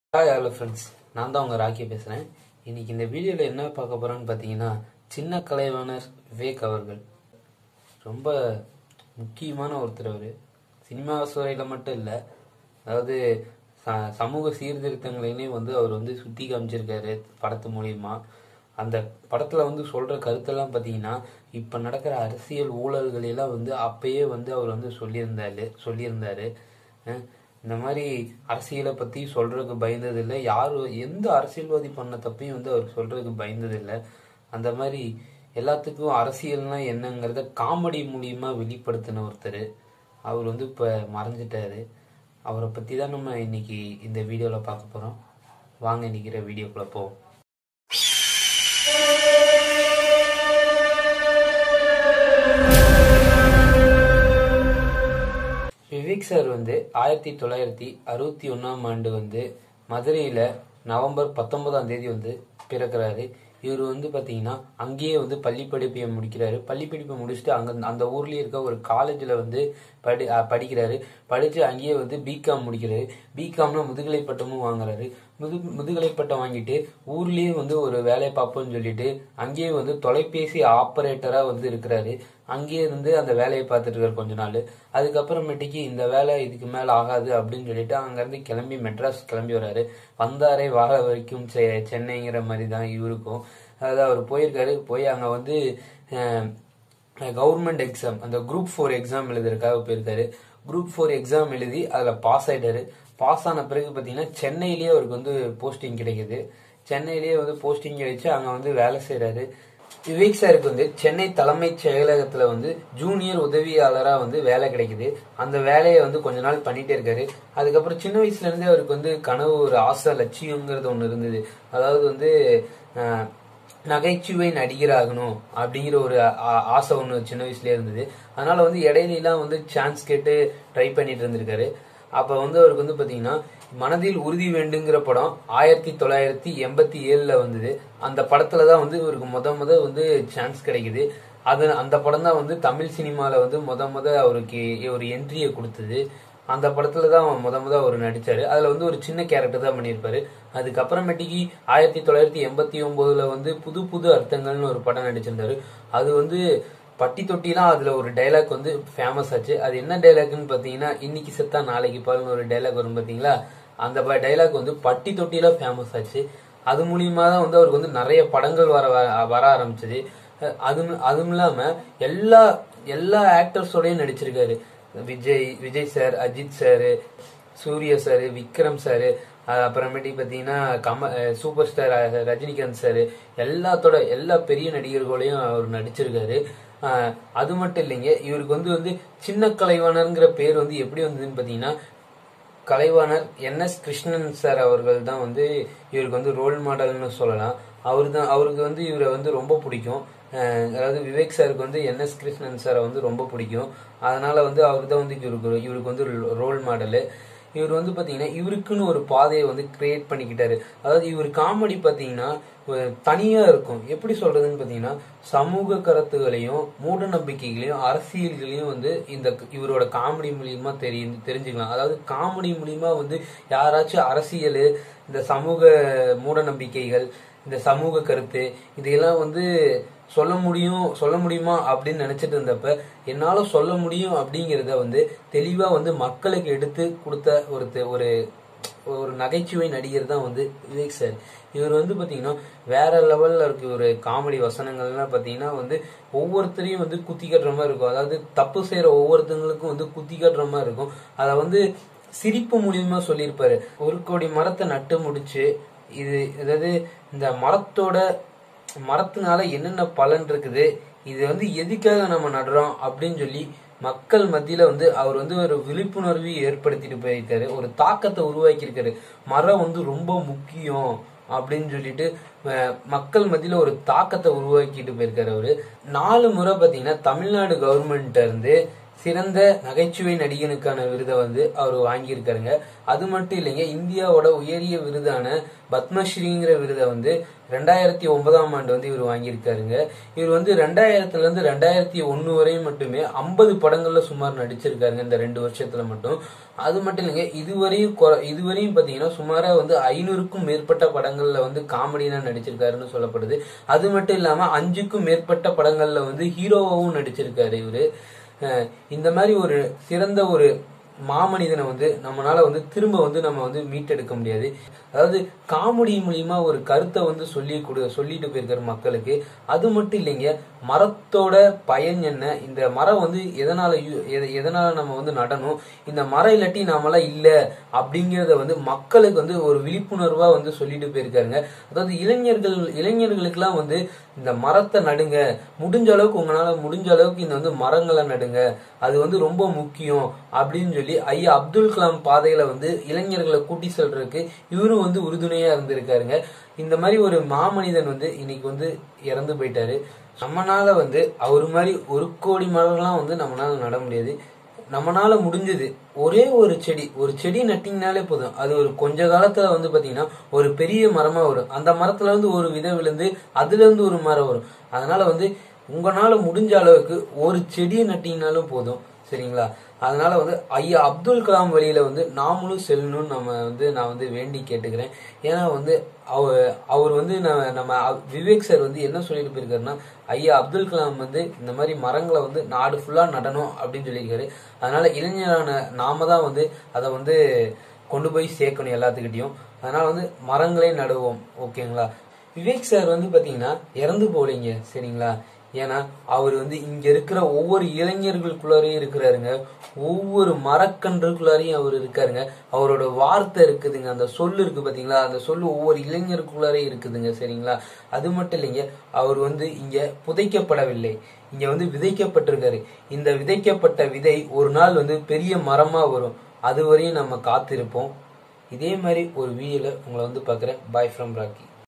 hi hello friends நான் தான் உங்கள் ராக்கி பேசுகிறேன் இன்னைக்கு இந்த வீடியோவில் என்ன பார்க்க போகிறோன்னு பார்த்தீங்கன்னா சின்ன கலைவாணர் விவேக் அவர்கள் ரொம்ப முக்கியமான ஒருத்தர் அவர் சினிமா துறையில் மட்டும் இல்லை அதாவது ச- சமூக சீர்திருத்தங்களையும் வந்து அவர் வந்து சுத்தி காமிச்சிருக்காரு படத்து மூலியமா அந்த படத்துல வந்து சொல்ற கருத்தெல்லாம் பார்த்தீங்கன்னா இப்போ நடக்கிற அரசியல் ஊழல்களெல்லாம் வந்து அப்பயே வந்து அவர் வந்து சொல்லியிருந்தாரு சொல்லியிருந்தாரு அஹ் இந்த மாதிரி அரசியலை பத்தி சொல்றதுக்கு பயந்தது இல்லை யாரும் எந்த அரசியல்வாதி பண்ண தப்பையும் வந்து அவர் சொல்றதுக்கு பயந்தது இல்லை அந்த மாதிரி எல்லாத்துக்கும் அரசியல்னா என்னங்கிறத காமெடி மூலியமா வெளிப்படுத்தின ஒருத்தர் அவர் வந்து இப்ப மறைஞ்சிட்டாரு அவரை பத்தி தான் நம்ம இன்னைக்கு இந்த வீடியோல பார்க்க போறோம் வாங்க இன்னைக்கிற வீடியோக்குள்ள போவோம் விவேக் சார் வந்து ஆயிரத்தி தொள்ளாயிரத்தி அறுபத்தி ஒன்னாம் ஆண்டு வந்து மதுரையில நவம்பர் பத்தொன்பதாம் தேதி வந்து பிறக்கிறாரு இவர் வந்து பாத்தீங்கன்னா அங்கேயே வந்து பள்ளி படிப்பை முடிக்கிறாரு பள்ளி படிப்பை முடிச்சுட்டு அங்க அந்த ஊர்லயே இருக்க ஒரு காலேஜ்ல வந்து படி அஹ் படிக்கிறாரு படிச்சு அங்கேயே வந்து பிகாம் முடிக்கிறாரு பிகாம்னா முதுகலை பட்டமும் வாங்குறாரு முது முதுகலை பட்டம் வாங்கிட்டு ஊர்லயே வந்து ஒரு வேலை பார்ப்போம்னு சொல்லிட்டு அங்கேயே வந்து தொலைபேசி ஆபரேட்டரா வந்து இருக்கிறாரு அங்கேயே இருந்து அந்த வேலையை பார்த்துட்டு இருக்காரு கொஞ்ச நாள் அதுக்கப்புறமேட்டுக்கு இந்த வேலை இதுக்கு மேல ஆகாது அப்படின்னு சொல்லிட்டு அங்கிருந்து கிளம்பி மெட்ராஸ் கிளம்பி வராரு வந்தாரே வாழ வரைக்கும் செ- சென்னைங்கிற மாதிரி தான் இவருக்கும் அதாவது அவர் போயிருக்காரு போய் அங்க வந்து கவர்மெண்ட் எக்ஸாம் அந்த குரூப் ஃபோர் எக்ஸாம் எழுதுறதுக்காக போயிருக்காரு குரூப் ஃபோர் எக்ஸாம் எழுதி அதுல பாஸ் ஆயிட்டாரு பாஸ் ஆன பிறகு பாத்தீங்கன்னா சென்னையிலேயே அவருக்கு வந்து போஸ்டிங் கிடைக்குது சென்னையிலேயே வந்து போஸ்டிங் கிடைச்சு அங்க வந்து வேலை செய்யறாரு விவேக் சாருக்கு வந்து சென்னை தலைமைச் செயலகத்துல வந்து ஜூனியர் உதவியாளரா வந்து வேலை கிடைக்குது அந்த வேலையை வந்து கொஞ்ச நாள் பண்ணிட்டே இருக்காரு அதுக்கப்புறம் சின்ன வயசுல இருந்தே அவருக்கு வந்து கனவு ஒரு ஆசை லட்சியங்கிறது ஒண்ணு இருந்தது அதாவது வந்து அஹ், நகைச்சுவை நடிகராகணும் அப்படிங்கிற ஒரு ஆ- ஆசை ஒண்ணு சின்ன வயசுலயே இருந்தது அதனால வந்து இடையிலாம் வந்து சான்ஸ் கேட்டு ட்ரை பண்ணிட்டு இருந்திருக்காரு அப்ப வந்து அவருக்கு வந்து பாத்தீங்கன்னா மனதில் உறுதி வேண்டுங்கிற படம் ஆயிரத்தி தொள்ளாயிரத்தி எண்பத்தி ஏழுல வந்தது அந்த படத்துல தான் வந்து இவருக்கு முத முத வந்து சான்ஸ் கிடைக்குது அது அந்த படம் தான் வந்து தமிழ் சினிமால வந்து முத முத அவருக்கு ஒரு என்ட்ரியை கொடுத்தது அந்த படத்துல தான் முத முத அவர் நடிச்சாரு அதுல வந்து ஒரு சின்ன கேரக்டர் தான் பண்ணியிருப்பாரு அதுக்கப்புறமேட்டிக்கு ஆயிரத்தி தொள்ளாயிரத்தி எண்பத்தி ஒன்பதுல வந்து புது புது அர்த்தங்கள்னு ஒரு படம் நடிச்சிருந்தாரு அது வந்து பட்டி தொட்டிலாம் அதுல ஒரு டைலாக் வந்து ஃபேமஸ் ஆச்சு அது என்ன டைலாக்னு பாத்தீங்கன்னா இன்னைக்கு செத்தா நாளைக்கு பாருங்க ஒரு டைலாக் வரும் பாத்தீங்களா அந்த டைலாக் வந்து பட்டி தொட்டில ஃபேமஸ் ஆச்சு அது மூலியமா தான் வந்து அவருக்கு வந்து நிறைய படங்கள் வர வர- வர ஆரம்பிச்சது அஹ் அதுவும் அதுவும் இல்லாம எல்லா எல்லா ஆக்டர்ஸோடயும் நடிச்சிருக்காரு Vijay Vijay sir Ajith sir Suriya sir Vikram sir அப்புறமேட்டு பாத்தீங்கன்னா கம அஹ் சூப்பர் ஸ்டார் அஹ் ரஜினிகாந்த் சார் எல்லாத்தோட எல்லா பெரிய நடிகர்களையும் அவர் நடிச்சிருக்காரு அஹ் அது மட்டும் இல்லைங்க இவருக்கு வந்து வந்து சின்ன கலைவாணர்ங்கிற பேர் வந்து எப்படி வந்ததுன்னு பாத்தீங்கன்னா Kalaivanar N S Krishnan sir அவர்கள் தான் வந்து இவருக்கு வந்து ரோல் மாடல்னு சொல்லலாம் அவரு தான் அவருக்கு வந்து இவரை வந்து ரொம்ப பிடிக்கும் அஹ் அதாவது விவேக் சாருக்கு வந்து என் எஸ் கிருஷ்ணன் சாரை வந்து ரொம்ப பிடிக்கும் அதனால வந்து அவர் தான் வந்து இவருக்கு இவருக்கு வந்து ரோல் மாடலு இவர் வந்து பாத்தீங்கன்னா இவருக்குன்னு ஒரு பாதையை வந்து கிரியேட் பண்ணிக்கிட்டாரு அதாவது இவர் காமெடி பாத்தீங்கன்னா ஒரு தனியா இருக்கும் எப்படி சொல்றதுன்னு பாத்தீங்கன்னா சமூக கருத்துகளையும் மூட நம்பிக்கைகளையும் அரசியல்களையும் வந்து இந்த இவரோட காமெடி மூலியமா தெரி தெரிஞ்சுக்கலாம் அதாவது காமெடி மூலியமா வந்து யாராச்சும் அரசியல் இந்த சமூக மூட நம்பிக்கைகள் இந்த சமூக கருத்து இதையெல்லாம் வந்து சொல்ல முடியும் சொல்ல முடியுமா அப்படின்னு நினைச்சிட்டு இருந்தப்ப என்னால சொல்ல முடியும் அப்படிங்கறத வந்து தெளிவா வந்து மக்களுக்கு எடுத்து கொடுத்த ஒரு தெ- ஒரு ஒரு நகைச்சுவை நடிகர் தான் வந்து விவேக் சார் இவர் வந்து பாத்தீங்கன்னா வேற லெவல்ல இருக்கு ஒரு காமெடி வசனங்கள்லாம் பாத்தீங்கன்னா வந்து ஒவ்வொருத்தரையும் வந்து குத்தி கட்டுற மாதிரி இருக்கும் அதாவது தப்பு செய்யற ஒவ்வொருத்தங்களுக்கும் வந்து குத்தி கட்டுற மாதிரி இருக்கும் அதை வந்து சிரிப்பு மூலியமா சொல்லியிருப்பாரு ஒரு கோடி மரத்தை நட்டு முடிச்சு இது அதாவது இந்த மரத்தோட மரத்தினால என்னென்ன பலன் இருக்குது இது வந்து எதுக்காக நம்ம நடுறோம் அப்படின்னு சொல்லி மக்கள் மத்தியில வந்து அவர் வந்து ஒரு விழிப்புணர்வு ஏற்படுத்திட்டு போயிருக்காரு ஒரு தாக்கத்தை உருவாக்கி இருக்காரு மரம் வந்து ரொம்ப முக்கியம் அப்படின்னு சொல்லிட்டு அஹ், மக்கள் மத்தியில ஒரு தாக்கத்தை உருவாக்கிட்டு போயிருக்காரு அவரு நாலு முறை பாத்தீங்கன்னா தமிழ்நாடு கவர்மெண்ட்ல இருந்து சிறந்த நகைச்சுவை நடிகனுக்கான விருதை வந்து அவர் வாங்கியிருக்காருங்க அது மட்டும் இல்லைங்க இந்தியாவோட உயரிய விருதான பத்மஸ்ரீங்கிற விருதை வந்து ரெண்டாயிரத்தி ஒன்பதாம் ஆண்டு வந்து இவர் வாங்கியிருக்காருங்க இவர் வந்து ரெண்டாயிரத்துல இருந்து ரெண்டாயிரத்தி ஒன்னு வரையும் மட்டுமே ஐம்பது படங்கள்ல சுமார் நடிச்சிருக்காருங்க இந்த ரெண்டு வருஷத்துல மட்டும் அது மட்டும் இல்லைங்க இதுவரையும் கொ- இதுவரையும் பாத்தீங்கன்னா சுமாரா வந்து ஐநூறுக்கும் மேற்பட்ட படங்கள்ல வந்து காமெடினா நடிச்சிருக்காருன்னு சொல்லப்படுது அது மட்டும் இல்லாம அஞ்சுக்கும் மேற்பட்ட படங்கள்ல வந்து ஹீரோவாவும் நடிச்சிருக்காரு இவரு அஹ் இந்த மாதிரி ஒரு சிறந்த ஒரு மாமனிதனை வந்து நம்மளால வந்து திரும்ப வந்து நம்ம வந்து மீட்டெடுக்க முடியாது அதாவது காமெடி மூலியமா ஒரு கருத்தை வந்து சொல்லி கொடு சொல்லிட்டு போயிருக்காரு மக்களுக்கு அது மட்டும் இல்லைங்க மரத்தோட பயன் என்ன இந்த மரம் வந்து எதனால யூ- எத- எதனால நம்ம வந்து நடணும் இந்த மரம் இல்லாட்டி நாமெல்லாம் இல்ல அப்படிங்கறத வந்து மக்களுக்கு வந்து ஒரு விழிப்புணர்வா வந்து சொல்லிட்டு போயிருக்காருங்க அதாவது இளைஞர்கள் இளைஞர்களுக்கெல்லாம் வந்து இந்த மரத்தை நடுங்க முடிஞ்ச அளவுக்கு உங்களால முடிஞ்ச அளவுக்கு இந்த வந்து மரங்களை நடுங்க அது வந்து ரொம்ப முக்கியம் அப்படின்னு சொல்லி ஐயா அப்துல் கலாம் பாதையில வந்து இளைஞர்களை கூட்டி செல்றதுக்கு இவரும் வந்து உறுதுணையா இருந்திருக்காருங்க இந்த மாதிரி ஒரு மாமனிதன் வந்து இன்னைக்கு வந்து இறந்து போயிட்டாரு நம்மனால வந்து அவர் மாதிரி ஒரு கோடி மரம்லாம் வந்து நம்மனால நட முடியாது நம்மனால முடிஞ்சது ஒரே ஒரு செடி ஒரு செடி நட்டிங்கனாலே போதும் அது ஒரு கொஞ்ச காலத்துல வந்து பாத்தீங்கன்னா ஒரு பெரிய மரமா வரும் அந்த மரத்துல இருந்து ஒரு விதை விழுந்து அதுல இருந்து ஒரு மரம் வரும் அதனால வந்து உங்களால முடிஞ்ச அளவுக்கு ஒரு செடியை நட்டிங்கனாலும் போதும் சரிங்களா அதனால வந்து ஐயா அப்துல் கலாம் வழியில வந்து நாமளும் செல்லணும்னு நம்ம வந்து நான் வந்து வேண்டி கேட்டுக்கிறேன் ஏன்னா வந்து அவர் அவர் வந்து நம்ம நம்ம அ- விவேக் சார் வந்து என்ன சொல்லிட்டு போயிருக்காருன்னா ஐயா அப்துல் கலாம் வந்து இந்த மாதிரி மரங்களை வந்து நாடு ஃபுல்லா நடணும் அப்படின்னு சொல்லியிருக்காரு அதனால இளைஞரான நாம தான் வந்து அதை வந்து கொண்டு போய் சேர்க்கணும் எல்லாத்துக்கிட்டையும் அதனால வந்து மரங்களே நடுவோம் ஓகேங்களா விவேக் சார் வந்து பாத்தீங்கன்னா இறந்து போலீங்க சரிங்களா ஏன்னா அவர் வந்து இங்க இருக்கிற ஒவ்வொரு இளைஞர்களுக்குள்ளாரையும் இருக்கிறாருங்க ஒவ்வொரு மரக்கன்றுக்குள்ளாரையும் அவர் இருக்காருங்க அவரோட வார்த்தை இருக்குதுங்க அந்த சொல்லு இருக்கு பாத்தீங்களா அந்த சொல்லு ஒவ்வொரு இளைஞருக்குள்ளாரே இருக்குதுங்க சரிங்களா அது மட்டும் இல்லைங்க அவர் வந்து இங்க புதைக்கப்படவில்லை இங்க வந்து விதைக்கப்பட்டிருக்காரு இந்த விதைக்கப்பட்ட விதை ஒரு நாள் வந்து பெரிய மரமா வரும் அது வரையும் நம்ம காத்திருப்போம் இதே மாதிரி ஒரு வீடியோல உங்களை வந்து பார்க்குறேன் பாய் ஃப்ரம் ராக்கி